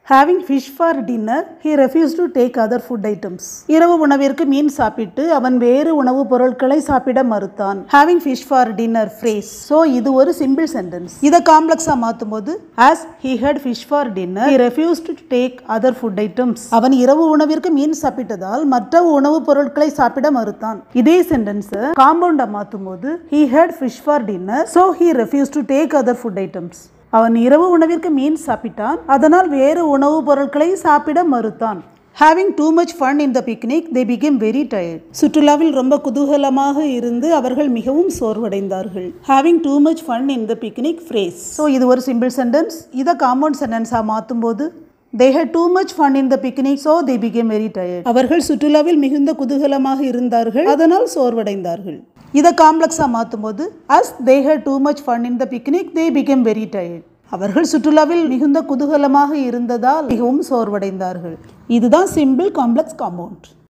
having fish for dinner he refuse to take other food items இரவு உணவிற்கு மீன் சாப்பிட்டு அவன் வேறு உணவுப் பொருட்களை சாப்பிட மறுத்தான் having fish for dinner phrase so இது ஒரு சிம்பிள் சென்டென்ஸ் இதை காம்ப்ளெக்ஸாக மாற்றும் போது as he had fish for dinner he refuse to take other food items அவன் இரவு உணவிற்கு மீன் சாப்பிட்டதால் மற்ற உணவுப் பொருட்களை சாப்பிட மறுத்தான் இதே சென்டென்ஸை காம்பவுண்டை மாற்றும் போது he had fish for dinner so he refuse to take other food items அவன் இரவு உணவிற்கு மீன் சாப்பிட்டான் அதனால் வேறு உணவுப் பொருட்களை சாப்பிட மறுத்தான் having too much fun in the picnic they became very tired சுற்றுலாவில் ரொம்ப குதூகலமாக இருந்து அவர்கள் மிகவும் சோர்வடைந்தார்கள் having too much fun in the picnic phrase so இது ஒரு சிம்பிள் சென்டென்ஸ் இதை காம்பவுண்ட் சென்டென்ஸாக மாற்றும் போது they had too much fun in the picnic so they became very tired அவர்கள் சுற்றுலாவில் மிகுந்த குதூகலமாக இருந்தார்கள் அதனால் சோர்வடைந்தார்கள் இதை காம்ப்ளெக்ஸாக மாற்றும் போது as they had too much fun in the picnic they became very tired அவர்கள் சுற்றுலாவில் மிகுந்த குதூகலமாக இருந்ததால் மிகவும் சோர்வடைந்தார்கள் இதுதான் சிம்பிள் காம்ப்ளெக்ஸ் காம்பவுண்ட்